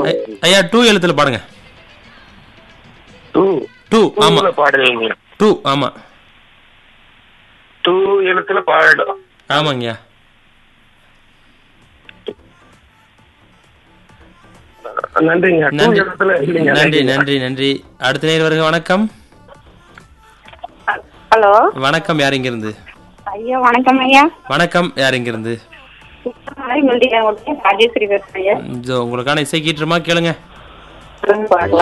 ஐ- ஐயா டூ எழுத்துல பாடுங்க டூ டூ ஆமா டூல பாடுவீங்க டூ ஆமா டூ எழுத்துல பாடும் ஆமாங்கய்யா நன்றிங்க டூ நன்றி எழுத்துல இல்லைங்க நன்றி நன்றி நன்றி அடுத்த நேர் வருக வணக்கம் ஹலோ வணக்கம் யார் இங்க இருந்து ஐயா வணக்கம் ஐயா வணக்கம் யார் இங்க இருந்து ராஜேஸ்வரி பேசுறேன் ஐயா இதோ உங்களுக்கான இசை கீற்றுமா கேளுங்க பாடலாம்